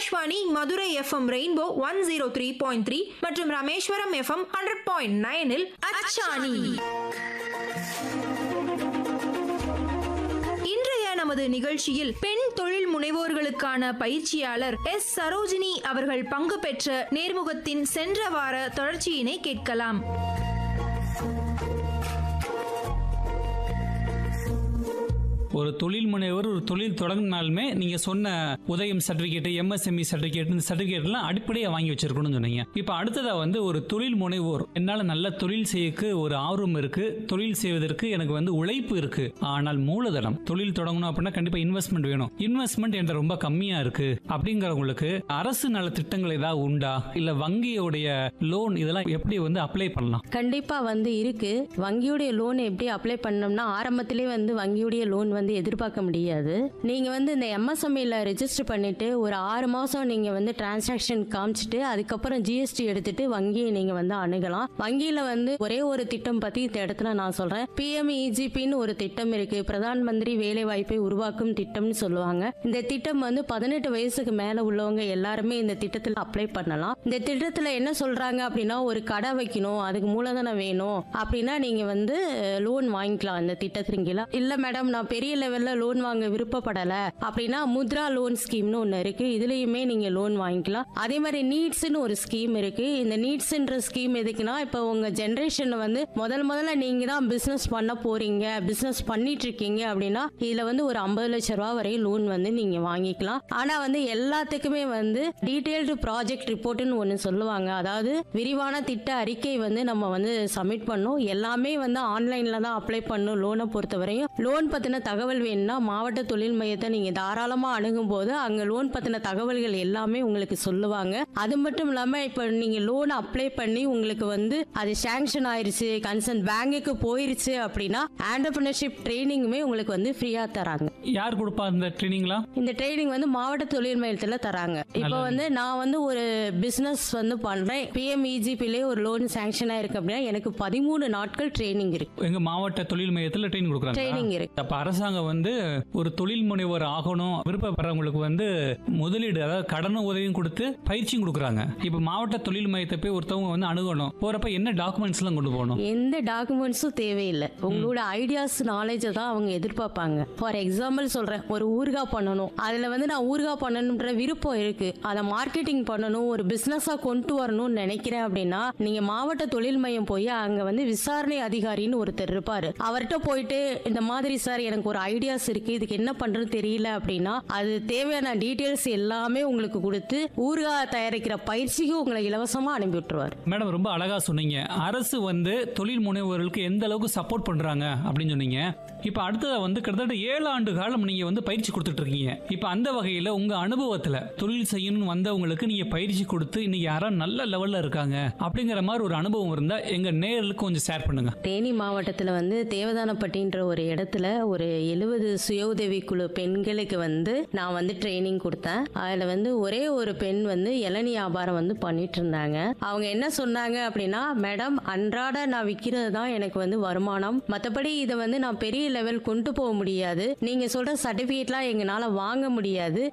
Akashvani Madurai FM Rainbow one zero three point three மற்றும் Rameswaram FM hundred point நைனில் அச்சாணி இன்றைய நமது நிகழ்ச்சியில் பெண் தொழில் முனைவோர்களுக்கான பயிற்சியாளர் எஸ் சரோஜினி அவர்கள் பங்கு பெற்ற நேர்முகத்தின் சென்ற வார தொடர்ச்சியினை கேட்கலாம் ஒரு தொழில் முனைவர் ஒரு தொழில் தொடங்கினாலுமே நீங்க சொன்ன உதயம் சர்டிபிகேட் எம்எஸ்எம்இ சர்டிபிகேட் இந்த சர்டிபிகேட்லாம் அடிப்படையாக வாங்கி வச்சிருக்கணும்னு சொன்னீங்க இப்போ அடுத்ததா வந்து ஒரு தொழில் முனைவோர் என்னால் நல்ல தொழில் செய்யக்கு ஒரு ஆர்வம் இருக்கு தொழில் செய்வதற்கு எனக்கு வந்து உழைப்பு இருக்கு ஆனால் மூலதனம் தொழில் தொடங்கணும் அப்படின்னா கண்டிப்பா இன்வெஸ்ட்மெண்ட் வேணும் இன்வெஸ்ட்மெண்ட் என்ற ரொம்ப கம்மியா இருக்கு அப்படிங்கிறவங்களுக்கு அரசு நல திட்டங்கள் ஏதாவது உண்டா இல்ல வங்கியோடைய லோன் இதெல்லாம் எப்படி வந்து அப்ளை பண்ணலாம் கண்டிப்பா வந்து இருக்கு வங்கியுடைய லோன் எப்படி அப்ளை பண்ணோம்னா ஆரம்பத்திலே வந்து வங்கியுடைய லோன் வந்து எதிர்பார்க்க முடியாது நீங்க வந்து இந்த எம்எஸ்எம்இல ரெஜிஸ்டர் பண்ணிட்டு ஒரு ஆறு மாசம் நீங்க வந்து டிரான்சாக்ஷன் காமிச்சிட்டு அதுக்கப்புறம் ஜிஎஸ்டி எடுத்துட்டு வங்கியை நீங்க வந்து அணுகலாம் வங்கியில வந்து ஒரே ஒரு திட்டம் பத்தி இந்த இடத்துல நான் சொல்றேன் பிஎம்இஜிபின்னு ஒரு திட்டம் இருக்கு பிரதான் மந்திரி வேலை வாய்ப்பை உருவாக்கும் திட்டம்னு சொல்லுவாங்க இந்த திட்டம் வந்து பதினெட்டு வயசுக்கு மேல உள்ளவங்க எல்லாருமே இந்த திட்டத்தில் அப்ளை பண்ணலாம் இந்த திட்டத்துல என்ன சொல்றாங்க அப்படின்னா ஒரு கடை வைக்கணும் அதுக்கு மூலதனம் வேணும் அப்படின்னா நீங்க வந்து லோன் வாங்கிக்கலாம் இந்த திட்டத்தின் கீழே இல்ல மேடம் நான் பெரிய லெவல்ல லோன் வாங்க விருப்பப்படல அப்படின்னா முத்ரா லோன் ஸ்கீம்னு ஒன்னு இருக்கு இதுலயுமே நீங்க லோன் வாங்கிக்கலாம் அதே மாதிரி நீட்ஸ்னு ஒரு ஸ்கீம் இருக்கு இந்த நீட்ஸ்ன்ற ஸ்கீம் எதுக்குன்னா இப்போ உங்க ஜென்ரேஷன் வந்து முதல் முதல்ல நீங்க தான் பிசினஸ் பண்ண போறீங்க பிசினஸ் பண்ணிட்டு இருக்கீங்க அப்படின்னா இதுல வந்து ஒரு ஐம்பது லட்சம் ரூபா வரை லோன் வந்து நீங்க வாங்கிக்கலாம் ஆனா வந்து எல்லாத்துக்குமே வந்து டீடைல்டு ப்ராஜெக்ட் ரிப்போர்ட்னு ஒன்னு சொல்லுவாங்க அதாவது விரிவான திட்ட அறிக்கை வந்து நம்ம வந்து சப்மிட் பண்ணோம் எல்லாமே வந்து ஆன்லைன்ல தான் அப்ளை பண்ணும் லோனை பொறுத்தவரையும் லோன் பத்தின தகவல் வேணும்னா மாவட்ட தொழில் மையத்தை நீங்க தாராளமா அணுகும் போது அங்க லோன் பத்தின தகவல்கள் எல்லாமே உங்களுக்கு சொல்லுவாங்க அது மட்டும் இல்லாம இப்ப நீங்க லோன் அப்ளை பண்ணி உங்களுக்கு வந்து அது சாங்ஷன் ஆயிருச்சு கன்சர்ன் பேங்குக்கு போயிருச்சு அப்படின்னா ஆண்டர்பிரினர்ஷிப் ட்ரைனிங்குமே உங்களுக்கு வந்து ஃப்ரீயா தராங்க யார் கொடுப்பா இந்த ட்ரைனிங்லாம் இந்த ட்ரைனிங் வந்து மாவட்ட தொழில் மையத்துல தராங்க இப்போ வந்து நான் வந்து ஒரு பிசினஸ் வந்து பண்றேன் பிஎம்இஜிபிலே ஒரு லோன் சாங்ஷன் ஆயிருக்கு அப்படின்னா எனக்கு பதிமூணு நாட்கள் ட்ரைனிங் இருக்கு எங்க மாவட்ட தொழில் மையத்தில் ட்ரெயின் கொடுக்குறாங்க ட்ரைனிங் இருக்கு அப்ப அரசாங்கம் வந்து ஒரு தொழில் முனைவர் ஆகணும் விருப்பப்படுறவங்களுக்கு வந்து முதலீடு அதாவது கடனும் உதவியும் கொடுத்து பயிற்சியும் கொடுக்குறாங்க இப்ப மாவட்ட தொழில் மையத்தை போய் ஒருத்தவங்க வந்து அணுகணும் போறப்ப என்ன டாக்குமெண்ட்ஸ் எல்லாம் கொண்டு போகணும் எந்த டாக்குமெண்ட்ஸும் தேவையில்லை உங்களோட ஐடியாஸ் நாலேஜை தான் அவங்க எதிர்பார்ப்பாங்க ஃபார் எக்ஸாம்பிள் சொல்றேன் ஒரு ஊறுகாய் பண்ணணும் அதுல வந்து நான் ஊறுகாய் பண்ணணுன்ற விருப்பம் இருக்கு அதை மார்க்கெட்டிங் பண்ணணும் ஒரு பிசினஸா கொண்டு வரணும்னு நினைக்கிறேன் அப்படின்னா நீங்க மாவட்ட தொழில் மையம் போய் அங்க வந்து விசாரணை அதிகாரின்னு ஒருத்தர் இருப்பாரு அவர்கிட்ட போயிட்டு இந்த மாதிரி சார் எனக்கு ஒரு ஐடியாஸ் இருக்கு இதுக்கு என்ன பண்றது தெரியல அப்படின்னா அது தேவையான டீட்டெயில்ஸ் எல்லாமே உங்களுக்கு கொடுத்து ஊறுகாய் தயாரிக்கிற பயிற்சிக்கு உங்களை இலவசமா அனுப்பி விட்டுருவாரு மேடம் ரொம்ப அழகா சொன்னீங்க அரசு வந்து தொழில் முனைவோர்களுக்கு எந்த அளவுக்கு சப்போர்ட் பண்றாங்க அப்படின்னு சொன்னீங்க இப்ப அடுத்ததா வந்து கிட்டத்தட்ட ஏழு ஆண்டு காலம் நீங்க வந்து பயிற்சி கொடுத்துட்டு இருக்கீங்க இப்ப அந்த வகையில உங்க அனுபவத்துல தொழில் செய்யணும்னு வந்தவங்களுக்கு நீங்க பயிற்சி கொடுத்து இன்னைக்கு யாரா நல்ல லெவல்ல இருக்காங்க அப்படிங்கிற மாதிரி ஒரு அனுபவம் இருந்தா எங்க நேயர்களுக்கு கொஞ்சம் ஷேர் பண்ணுங்க தேனி மாவட்டத்தில் வந்து தேவதானப்பட்டின்ற ஒரு இடத்துல ஒரு எழுபது சுய உதவி குழு பெண்களுக்கு வந்து நான் வந்து ட்ரைனிங் கொடுத்தேன் அதில் வந்து ஒரே ஒரு பெண் வந்து இளநீ வியாபாரம் வந்து பண்ணிட்டு இருந்தாங்க அவங்க என்ன சொன்னாங்க அப்படின்னா மேடம் அன்றாட நான் விற்கிறது தான் எனக்கு வந்து வருமானம் மற்றபடி இதை வந்து நான் பெரிய லெவல் கொண்டு போக முடியாது நீங்கள் சொல்கிற சர்டிஃபிகேட்லாம் எங்களால் வாங்க முடியாது